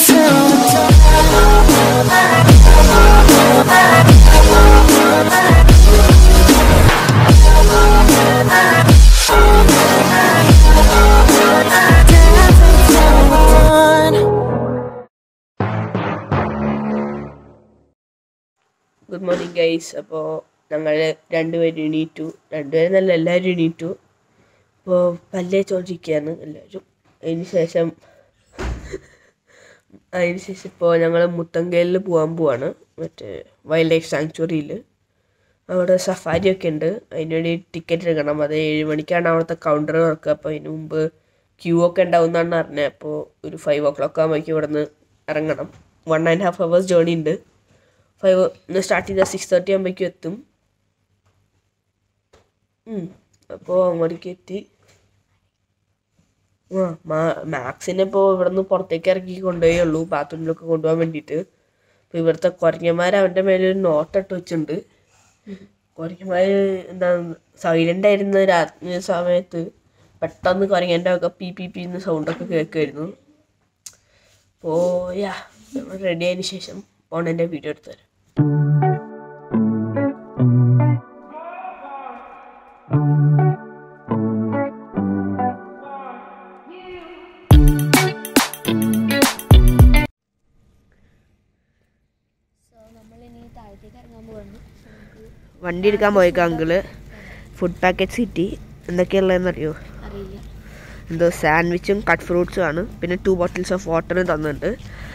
Good morning guys അപ്പോൾ ഞങ്ങൾ രണ്ടുപേരും എണീറ്റു രണ്ടുപേരും നല്ല എല്ലാവരും എണീറ്റു അപ്പോൾ പല്ലേ ചോദിക്കുകയാണ് എല്ലാവരും അതിന് ശേഷം അതിന് ശേഷം ഇപ്പോൾ ഞങ്ങൾ മുത്തങ്കലിൽ പോകാൻ പോവാണ് മറ്റേ വൈൽഡ് ലൈഫ് സാങ്ച്വറിയിൽ അവിടെ സഫാരി ഒക്കെ ഉണ്ട് അതിന് വേണ്ടി ടിക്കറ്റ് എടുക്കണം അത് ഏഴ് മണിക്കാണ് അവിടുത്തെ കൗണ്ടർ തുറക്കുക അപ്പോൾ അതിന് മുമ്പ് ക്യൂ ഒക്കെ ഉണ്ടാവും എന്നാണ് അറിഞ്ഞത് അപ്പോൾ ഒരു ഫൈവ് ഓ ക്ലോക്ക് ആകുമ്പോഴേക്കും ഇവിടെ നിന്ന് ഇറങ്ങണം one and half hours journey ഉണ്ട് ഫൈവ് ഇന്ന് സ്റ്റാർട്ട് ചെയ്താൽ സിക്സ് തേർട്ടി ആകുമ്പോഴേക്കും എത്തും അപ്പോൾ അങ്ങോട്ടേക്ക് എത്തി ആ മാ മാക്സിനെ ഇപ്പോൾ ഇവിടെ നിന്ന് പുറത്തേക്ക് ഇറക്കി കൊണ്ടുപോയേ ഉള്ളൂ ബാത്റൂമിലൊക്കെ കൊണ്ടുപോകാൻ വേണ്ടിയിട്ട് അപ്പോൾ ഇവിടുത്തെ കുരങ്ങന്മാർ അവൻ്റെ മേലെ ഒരു നോട്ട് ഇട്ട് വെച്ചിട്ടുണ്ട് കുരങ്ങന്മാർ എന്താ സൈലൻ്റ് ആയിരുന്ന രാത്രി സമയത്ത് പെട്ടെന്ന് കുരങ്ങൻ്റെ ഒക്കെ പി പി പി എന്ന് സൗണ്ടൊക്കെ കേൾക്കുമായിരുന്നു അപ്പോൾ യാ റെഡി ആയതിനു ശേഷം ഓണെൻ്റെ വീഡിയോ എടുത്തു തരാം വണ്ടി എടുക്കാൻ പോയേക്ക അങ്കിള് ഫുഡ് പാക്കറ്റ് സിറ്റി എന്തൊക്കെയുള്ളതെന്നറിയോ അറിയില്ല എന്തോ സാൻഡ്വിച്ചും കട്ട് ഫ്രൂട്ട്സും ആണ് പിന്നെ ടു ബോട്ടിൽസ് ഓഫ് വാട്ടറും തന്നിട്ടുണ്ട്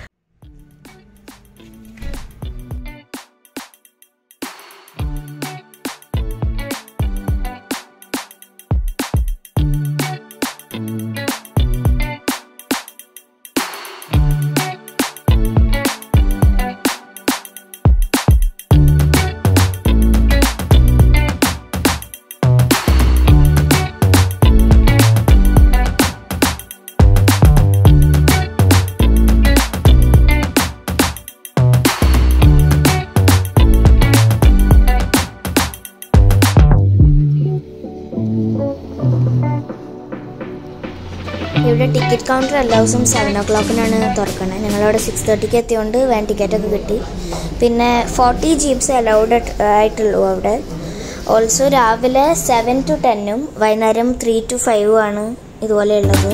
ഇവിടെ ടിക്കറ്റ് കൗണ്ടർ എല്ലാ ദിവസവും സെവൻ ഓ ക്ലോക്കിനാണ് തുറക്കുന്നത് ഞങ്ങളവിടെ സിക്സ് തേർട്ടിക്ക് എത്തിയോണ്ട് വേൻ ടിക്കറ്റൊക്കെ കിട്ടി പിന്നെ ഫോർട്ടി ജീപ്സ് അലൗഡ് ആയിട്ടുള്ളൂ അവിടെ ഓൾസോ രാവിലെ സെവൻ ടു ടെന്നും വൈകുന്നേരം ത്രീ ടു ഫൈവും ആണ് ഇതുപോലെ ഉള്ളത്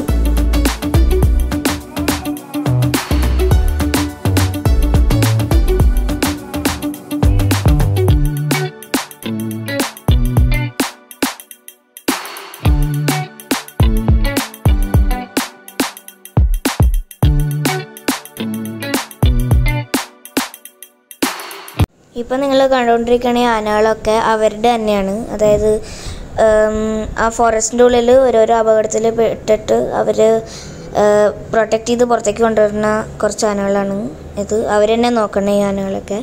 ഇപ്പം നിങ്ങൾ കണ്ടുകൊണ്ടിരിക്കുന്ന ഈ ആനകളൊക്കെ അവരുടെ തന്നെയാണ് അതായത് ഉം, ആ ഫോറസ്റ്റിൻ്റെ ഉള്ളിൽ ഓരോരോ അപകടത്തിൽ പെട്ടിട്ട് അവർ പ്രൊട്ടക്റ്റ് ചെയ്ത് പുറത്തേക്ക് കൊണ്ടുവരുന്ന കുറച്ച് ആനകളാണ് ഇത് അവർ തന്നെ നോക്കണം ഈ ആനകളൊക്കെ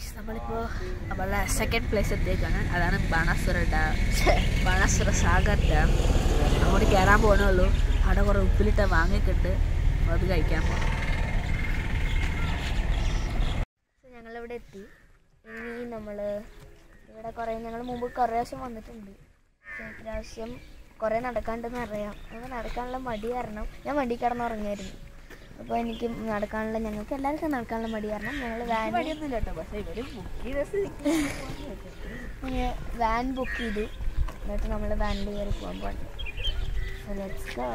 ഗൈസ് നമ്മളിപ്പോൾ നമ്മളുടെ സെക്കൻഡ് പ്ലേസ് എത്തിയേക്കാണ് അതാണ് ബാണാസുര ഡാം ബാണാസുര സാഗർ ഡാം അങ്ങോട്ട് കയറാൻ പോകണുള്ളൂ അവിടെ കുറേ ഉപ്പിലിട്ട മാങ്ങയൊക്കെ അപ്പോൾ അത് കഴിക്കാൻ പോകണം സോ ഞങ്ങളിവിടെ എത്തി ഇനി നമ്മൾ ഇവിടെ കുറേ ഞങ്ങൾ മുമ്പ് കുറേ പ്രാവശ്യം വന്നിട്ടുണ്ട് പക്ഷേ ഇപ്രാവശ്യം കുറേ നടക്കാണ്ടെന്ന് അറിയാം നമുക്ക് നടക്കാനുള്ള മടി കാരണം ഞാൻ വണ്ടി കിടന്ന് ഉറങ്ങിയായിരുന്നു അപ്പോൾ എനിക്ക് നടക്കാനുള്ള ഞങ്ങൾക്ക് എല്ലാവർക്കും നടക്കാനുള്ള മടി കാരണം ഞങ്ങൾ വാൻ പണിയൊന്നുമില്ല കേട്ടോ പക്ഷേ ഇവർ ബുക്ക് ചെയ്ത വാൻ ബുക്ക് ചെയ്തു എന്നിട്ട് നമ്മൾ വാനിൽ കയറി പോകാൻ പാടില്ല So let's go.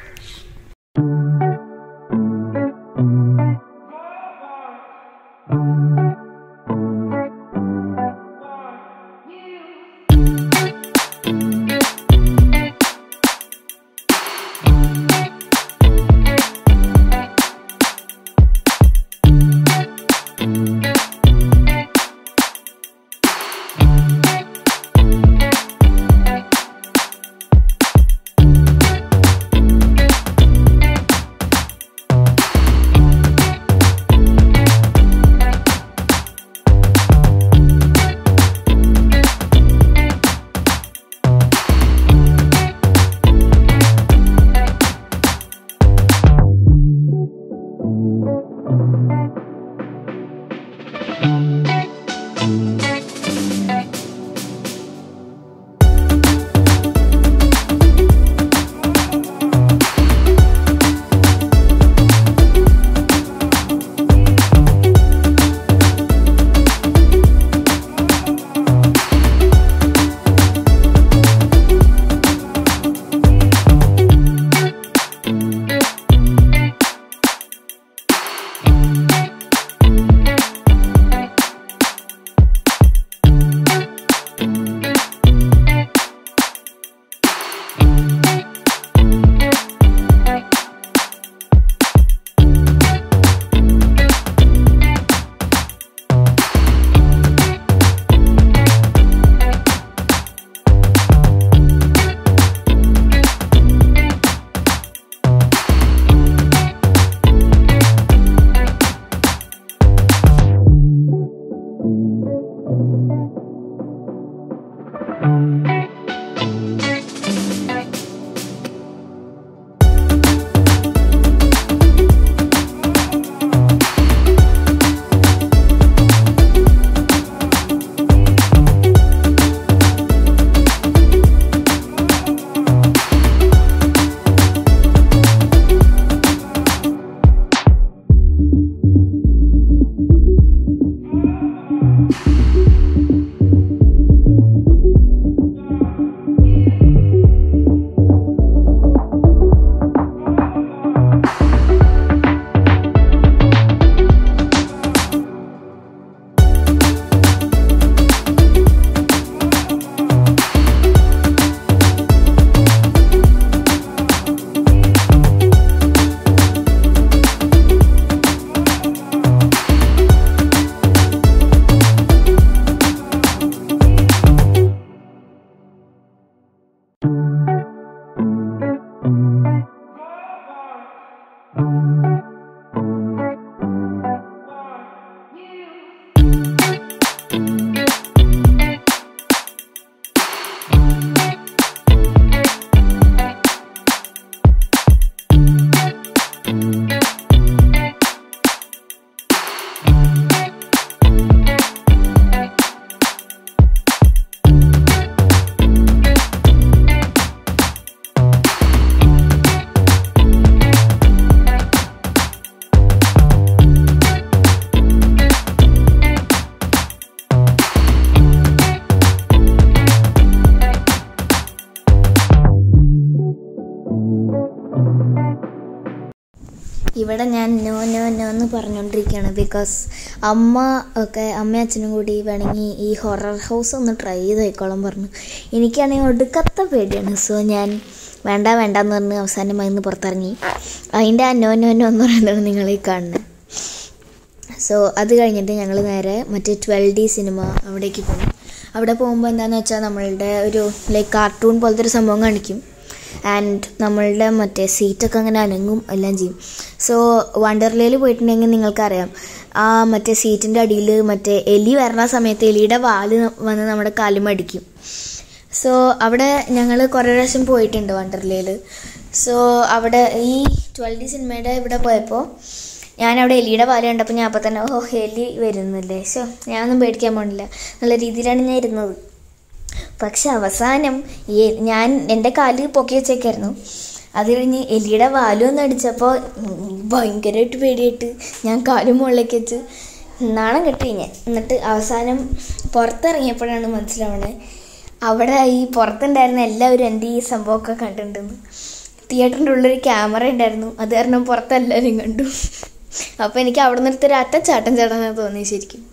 ഇവിടെ ഞാൻ നോ നോ നോ എന്ന് പറഞ്ഞുകൊണ്ടിരിക്കുകയാണ് ബിക്കോസ് അമ്മ ഒക്കെ അമ്മയും അച്ഛനും കൂടി വേണമെങ്കിൽ ഈ ഹൊറർ ഹൗസ് ഒന്ന് ട്രൈ ചെയ്ത് പോയിക്കോളാൻ പറഞ്ഞു എനിക്കാണെങ്കിൽ ഒടുക്കത്ത പേടിയാണ് സോ ഞാൻ വേണ്ട വേണ്ട എന്ന് പറഞ്ഞ് അവസാനമായി നിന്ന് പുറത്തിറങ്ങി അതിൻ്റെ ആ നോ നോ നോ എന്ന് പറയുന്നതാണ് നിങ്ങൾ ഈ കാണുന്നത് സോ അത് കഴിഞ്ഞിട്ട് ഞങ്ങൾ നേരെ മറ്റേ ട്വൽവ് ഡി സിനിമ അവിടേക്ക് പോകും അവിടെ പോകുമ്പോൾ എന്താണെന്ന് വെച്ചാൽ നമ്മളുടെ ഒരു ലൈക്ക് കാർട്ടൂൺ പോലത്തെ ഒരു സംഭവം കാണിക്കും ആൻഡ് നമ്മളുടെ മറ്റേ സീറ്റൊക്കെ അങ്ങനെ അനങ്ങും എല്ലാം ചെയ്യും സോ വണ്ടർലയിൽ പോയിട്ടുണ്ടെങ്കിൽ നിങ്ങൾക്കറിയാം ആ മറ്റേ സീറ്റിൻ്റെ അടിയിൽ മറ്റേ എലി വരണ സമയത്ത് എലിയുടെ വാല് വന്ന് നമ്മുടെ കാലും അടിക്കും സോ അവിടെ ഞങ്ങൾ കുറേ പ്രാവശ്യം പോയിട്ടുണ്ട് വണ്ടർലയിൽ സോ അവിടെ ഈ ട്വൽവ് ഡി സിനിമയുടെ ഇവിടെ പോയപ്പോൾ ഞാൻ അവിടെ എലിയുടെ പാല് കണ്ടപ്പോൾ ഞാൻ അപ്പം തന്നെ ഓ എലി വരുന്നില്ലേ ശോ ഞാനൊന്നും പേടിക്കാൻ പോണില്ല നല്ല രീതിയിലാണ് ഞാൻ ഇരുന്നത് പക്ഷെ അവസാനം ഈ ഞാൻ എൻ്റെ കാല് പൊക്കി വെച്ചേക്കായിരുന്നു അത് കഴിഞ്ഞ് എലിയുടെ വാലും ഒന്ന് അടിച്ചപ്പോൾ ഭയങ്കരമായിട്ട് പേടിയായിട്ട് ഞാൻ കാലും മുകളിലേക്ക് വെച്ച് നാണം കെട്ടി ഞാൻ എന്നിട്ട് അവസാനം പുറത്തിറങ്ങിയപ്പോഴാണ് മനസ്സിലാവണേ അവിടെ ഈ പുറത്തുണ്ടായിരുന്ന എല്ലാവരും എൻ്റെ ഈ സംഭവമൊക്കെ കണ്ടിട്ടുണ്ടെന്ന് തിയേറ്ററിൻ്റെ ഉള്ളിൽ ക്യാമറ ഉണ്ടായിരുന്നു അത് കാരണം പുറത്തെല്ലാവരും കണ്ടു അപ്പോൾ എനിക്ക് അവിടെ നിന്നെടുത്തൊരു അറ്റ ചാട്ടം ചാടാനാണ് തോന്നി ശരിക്കും